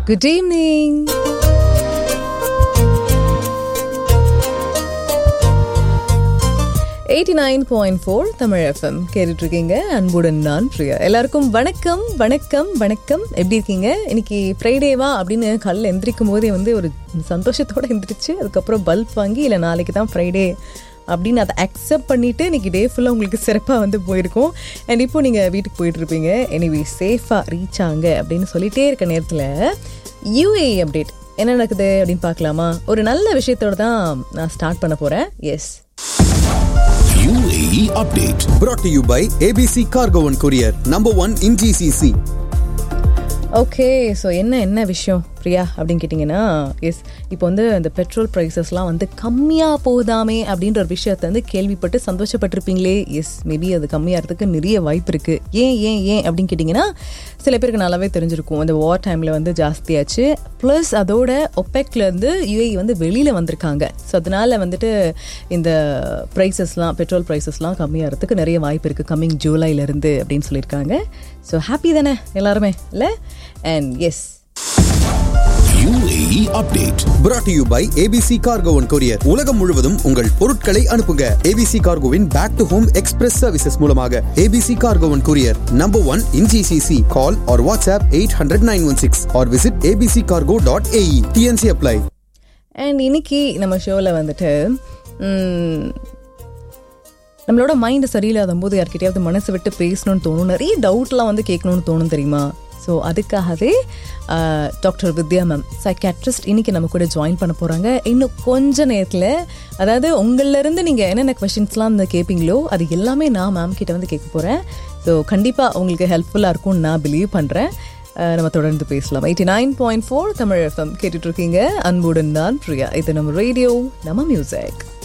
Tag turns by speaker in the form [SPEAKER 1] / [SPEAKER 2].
[SPEAKER 1] Good evening eighty nine point four Tamil FM கேட்டுட்டு இருக்கீங்க அன்புடன் நான் பிரியா எல்லாருக்கும் வணக்கம் வணக்கம் வணக்கம் எப்படி இருக்கீங்க இன்னைக்கு ஃப்ரைடேவா அப்படின்னு காலையில் எந்திரிக்கும் போதே வந்து ஒரு சந்தோஷத்தோட எந்திரிச்சு அதுக்கப்புறம் பல்ப் வாங்கி இல்லை நாளைக்கு தான் ஃப்ரைடே அப்படின்னு அதை அக்செப்ட் பண்ணிட்டு இன்னைக்கு டே ஃபுல்லாக உங்களுக்கு சிறப்பாக வந்து போயிருக்கும் அண்ட் இப்போ நீங்கள் வீட்டுக்கு போயிட்டு இருப்பீங்க எனிவே சேஃபாக ரீச் ஆங்க அப்படின்னு சொல்லிட்டே இருக்க நேரத்தில் யூஏ அப்டேட் என்ன நடக்குது அப்படின்னு பார்க்கலாமா ஒரு நல்ல விஷயத்தோட தான் நான் ஸ்டார்ட் பண்ண போகிறேன் yes
[SPEAKER 2] UAE update.
[SPEAKER 3] brought to you by ABC Cargo and Courier, number one in GCC.
[SPEAKER 1] Okay so என்ன என்ன விஷயம் பிரியா அப்படின்னு கேட்டிங்கன்னா எஸ் இப்போ வந்து இந்த பெட்ரோல் ப்ரைஸஸ்லாம் வந்து கம்மியாக போகுதாமே அப்படின்ற ஒரு விஷயத்தை வந்து கேள்விப்பட்டு சந்தோஷப்பட்டிருப்பீங்களே எஸ் மேபி அது கம்மியாகிறதுக்கு நிறைய வாய்ப்பு இருக்குது ஏன் ஏன் ஏன் அப்படின்னு கேட்டிங்கன்னா சில பேருக்கு நல்லாவே தெரிஞ்சிருக்கும் அந்த வார் டைமில் வந்து ஜாஸ்தியாச்சு ப்ளஸ் அதோட ஒப்பெக்லேருந்து யூஏஇ வந்து வெளியில் வந்திருக்காங்க ஸோ அதனால் வந்துட்டு இந்த ப்ரைஸஸ்லாம் பெட்ரோல் ப்ரைஸஸ்லாம் கம்மியாகிறதுக்கு நிறைய வாய்ப்பு இருக்குது கம்மிங் ஜூலைலேருந்து அப்படின்னு சொல்லியிருக்காங்க ஸோ ஹாப்பி தானே எல்லாருமே இல்லை and yes
[SPEAKER 2] UAE update.
[SPEAKER 3] brought to you by ABC Cargo and Courier. உலகம் முழுவதும் உங்கள் பொருட்களை அனுப்புங்க ABC Cargoவின் back to home express services மூலமாக ABC Cargo and Courier, number one in GCC. Call or WhatsApp 800-916 or visit abccargo.ae. TNC apply.
[SPEAKER 1] And இன்னைக்கு நம்ம ஷோவில் வந்துட்டு ம், நம்மளோட மைண்டு சரியில்லாத போது யார்கிட்டயாவது மனசு விட்டு பேசணும்னு தோணும் நிறைய டவுட்லாம் வந்து கேட்கணும்னு தோணும் தெரியுமா ஸோ அதுக்காகவே டாக்டர் வித்யா மேம் சைக்காட்ரிஸ்ட் இன்னைக்கு நம்ம கூட ஜாயின் பண்ண போகிறாங்க இன்னும் கொஞ்ச நேரத்தில் அதாவது உங்களிலேருந்து நீங்கள் என்னென்ன கொஷின்ஸ்லாம் வந்து கேட்பீங்களோ அது எல்லாமே நான் மேம் கிட்ட வந்து கேட்க போகிறேன் ஸோ கண்டிப்பாக உங்களுக்கு ஹெல்ப்ஃபுல்லாக இருக்கும்னு நான் பிலீவ் பண்ணுறேன் நம்ம தொடர்ந்து பேசலாம் eighty nine point four Tamil FM கேட்டுட்ருக்கீங்க அன்புடன் தான் பிரியா இது நம்ம ரேடியோ நம்ம மியூசிக்